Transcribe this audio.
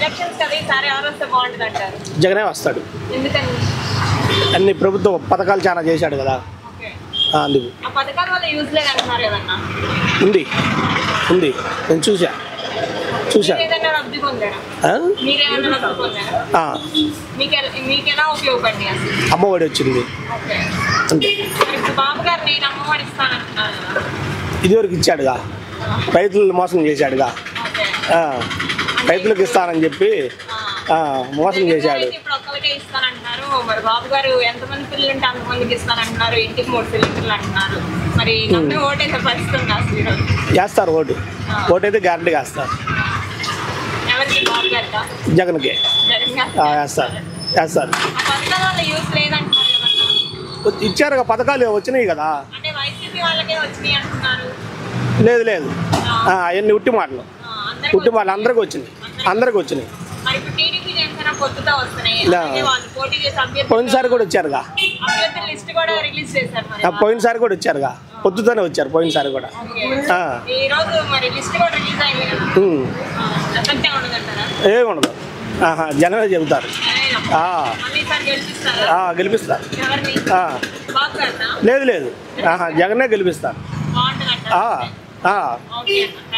Elections కదా ఈసారి ఎవరు వస్తే బాగుంటుంది అంటారు జగనే వస్తాడు ఎందుకని అన్ని ప్రభుత్వ పథకాలు చాలా చేశాడు కదా ఓకే ఆ, అందుకు ఆ పథకాల వల్ల యూజ్ లేదు అంటున్నారు కదన్నా ఉంది ఉంది నేను చూసా చూసా మీరు ఏదైనా లబ్ధి పొందారా ఆ? మీరేమైనా లబ్ధి పొందారా ఆ, మీకు ఎల- మీకు ఎలా ఉపయోగపడింది అసలు అమ్మఒడి వచ్చింది ఓకే అంతే మరి ఇప్పుడు బాబు గారు నేను అమ్మఒడి ఇస్తానంటున్నారు కదా ఇదివరకు ఇచ్చాడుగా రైతులను మోసం చేశాడుగా ఓకే ఆ, రైతులకు ఇస్తానని చెప్పి ఆ, మోసం చేశాడు అయితే ఇప్పుడు ఒక్కరికే ఇస్తానంటున్నారు మరి బాబు గారు ఎంతమంది పిల్లలు ఉంటే అంతమందికి ఇస్తానంటున్నారు ఇంటికి మూడు సిలిండర్లు అంటున్నారు మరి నమ్మి ఓటేసే పరిస్థితి ఉంది అసలు ఈరోజు వేస్తారు ఓటు ఓటు అయితే గ్యారంటీగా వేస్తారు ఎవరికి బాబు గారికా జగన్కి జగన్ గారు ఆ, వేస్తారు వేస్తారు ఆ పథకాల వల్ల యూజ్ లేదంటున్నారు కదన్నా ఇచ్చారు పథకాలు వచ్చినాయి కదా అంటే వైసీపీ వాళ్ళకే వచ్చినాయి అంటున్నారు లేదు లేదు ఆ, అవన్నీ ఉట్టి మాటలు ఆ, అందరికీ ఉట్టి మాటలు అందరికి వచ్చినాయి అందరికి వచ్చినాయి మరి ఇప్పుడు టీడీపీ జనసేన పొత్తుతో వస్తున్నాయి ఇలా. అలాగే వాళ్ళు పోటీ చేసే అభ్యర్థులు పోయినసారి కూడా వచ్చారుగా అభ్యర్థుల లిస్ట్ కూడా రిలీజ్ చేశారు మరి ఆ, పోయినసారి కూడా వచ్చారుగా పొద్దుతోనే వచ్చారు పోయినసారి కూడా ఓకే. ఆ. ఈ రోజు మరి లిస్ట్ కూడా రిలీజ్ అయింది కదా ఉమ్. ఎఫెక్ట్ ఉండదంటారా ఏముండదు ఆహా జనమే చెబుతారు ఆ, మళ్ళీ ఈసారి గెలిపిస్తారా ఆ, గెలిపిస్తారు ఎవరిని ఆ, బాబు గారినా లేదు లేదు ఆహా జగనే గెలిపిస్తారు బాగుంటుందంటారా ఆ, ఆ. ఓకే అన్న